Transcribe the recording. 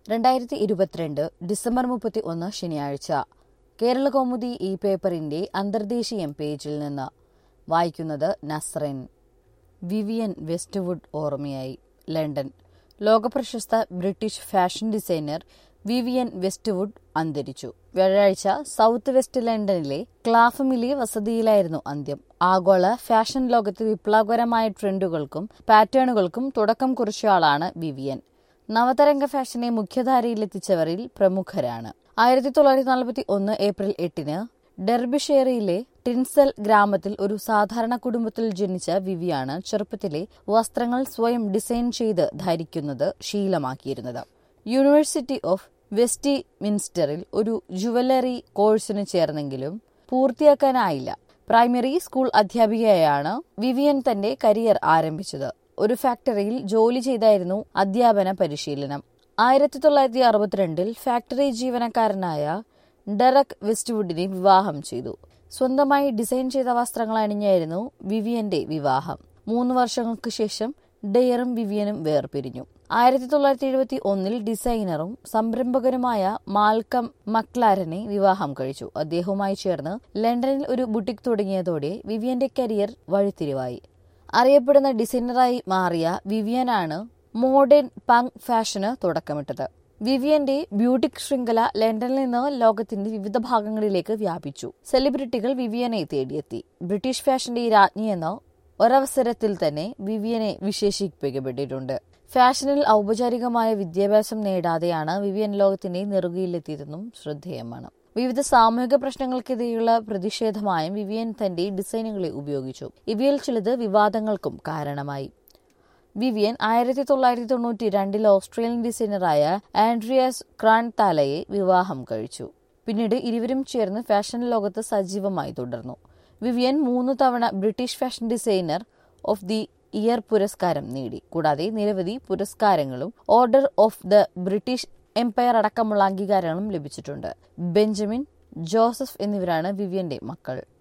രണ്ടായിരത്തി ഇരുപത്തിരണ്ട് ഡിസംബർ മുപ്പത്തി ഒന്ന് ശനിയാഴ്ച കേരള കൗമുദി ഈ പേപ്പറിന്റെ അന്തർദേശീയം പേജിൽ നിന്ന് വായിക്കുന്നത് നസ്റിൻ വിവിയൻ വെസ്റ്റ്വുഡ് ഓർമ്മയായി ലണ്ടൻ ലോകപ്രശസ്ത British fashion designer Vivienne Westwood അന്തരിച്ചു വ്യാഴാഴ്ച സൗത്ത് വെസ്റ്റ് ലണ്ടനിലെ ക്ലാഫമിലി വസതിയിലായിരുന്നു അന്ത്യം ആഗോള ഫാഷൻ ലോകത്ത് വിപ്ലവകരമായ ട്രെൻഡുകൾക്കും പാറ്റേണുകൾക്കും തുടക്കം കുറിച്ചയാളാണ് വിവിയൻ നവതരംഗ ഫാഷനെ മുഖ്യധാരയിലെത്തിച്ചവരിൽ പ്രമുഖരാണ് ആയിരത്തി തൊള്ളായിരത്തി നാൽപ്പത്തി ഒന്ന് ഏപ്രിൽ എട്ടിന് ഡെർബിഷെയറിലെ ടിൻസൽ ഗ്രാമത്തിൽ ഒരു സാധാരണ കുടുംബത്തിൽ ജനിച്ച വിവിയാണ് ചെറുപ്പത്തിലെ വസ്ത്രങ്ങൾ സ്വയം ഡിസൈൻ ചെയ്ത് ധരിക്കുന്നത് ശീലമാക്കിയിരുന്നത് യൂണിവേഴ്സിറ്റി ഓഫ് വെസ്റ്റ് മിൻസ്റ്ററിൽ ഒരു ജുവലറി കോഴ്സിന് ചേർന്നെങ്കിലും പൂർത്തിയാക്കാനായില്ല പ്രൈമറി സ്കൂൾ അധ്യാപികയായാണ് വിവിയൻ തന്റെ കരിയർ ആരംഭിച്ചത് ഒരു ഫാക്ടറിയിൽ ജോലി ചെയ്തായിരുന്നു അധ്യാപന പരിശീലനം ആയിരത്തി തൊള്ളായിരത്തി അറുപത്തിരണ്ടിൽ ഫാക്ടറി ജീവനക്കാരനായ ഡെറക് വെസ്റ്റ്വുഡിനെ വിവാഹം ചെയ്തു സ്വന്തമായി ഡിസൈൻ ചെയ്ത വസ്ത്രങ്ങൾ അണിഞ്ഞായിരുന്നു വിവിയന്റെ വിവാഹം മൂന്ന് വർഷങ്ങൾക്ക് ശേഷം ഡെയറും വിവിയനും വേർപിരിഞ്ഞു ആയിരത്തി തൊള്ളായിരത്തി എഴുപത്തി ഒന്നിൽ ഡിസൈനറും സംരംഭകനുമായ മാൽക്കം മക്ലാരനെ വിവാഹം കഴിച്ചു അദ്ദേഹവുമായി ചേർന്ന് ലണ്ടനിൽ ഒരു ബുട്ടിക് തുടങ്ങിയതോടെ വിവിയന്റെ കരിയർ വഴിത്തിരിവായി അറിയപ്പെടുന്ന ഡിസൈനറായി മാറിയ വിവിയനാണ് മോഡേൺ പങ്ക് ഫാഷന് തുടക്കമിട്ടത് വിവിയന്റെ ബ്യൂട്ടിക് ശൃംഖല ലണ്ടനിൽ നിന്ന് ലോകത്തിന്റെ വിവിധ ഭാഗങ്ങളിലേക്ക് വ്യാപിച്ചു സെലിബ്രിറ്റികൾ വിവിയനെ തേടിയെത്തി ബ്രിട്ടീഷ് ഫാഷന്റെ രാജ്ഞി എന്ന ഒരവസരത്തിൽ തന്നെ വിവിയനെ വിശേഷിപ്പിക്കപ്പെട്ടിട്ടുണ്ട് ഫാഷനിൽ ഔപചാരികമായ വിദ്യാഭ്യാസം നേടാതെയാണ് വിവിയൻ ലോകത്തിന്റെ നെറുകയിലെത്തിയതെന്നും ശ്രദ്ധേയമാണ് വിവിധ സാമൂഹിക പ്രശ്നങ്ങൾക്കെതിരെയുള്ള പ്രതിഷേധമായും വിവിയൻ തന്റെ ഡിസൈനുകളെ ഉപയോഗിച്ചു ഇവയിൽ ചിലത് വിവാദങ്ങൾക്കും കാരണമായി വിവിയൻ ആയിരത്തി തൊള്ളായിരത്തി തൊണ്ണൂറ്റി രണ്ടിൽ ഓസ്ട്രേലിയൻ ഡിസൈനറായ ആൻഡ്രിയാസ് ക്രാൻതാലയെ വിവാഹം കഴിച്ചു പിന്നീട് ഇരുവരും ചേർന്ന് ഫാഷൻ ലോകത്ത് സജീവമായി തുടർന്നു വിവിയൻ മൂന്ന് തവണ British fashion designer of the year പുരസ്കാരം നേടി കൂടാതെ നിരവധി പുരസ്കാരങ്ങളും order of the British Empire അടക്കമുള്ള അംഗീകാരങ്ങളും ലഭിച്ചിട്ടുണ്ട് ബെഞ്ചമിൻ ജോസഫ് എന്നിവരാണ് വിവിയന്റെ മക്കൾ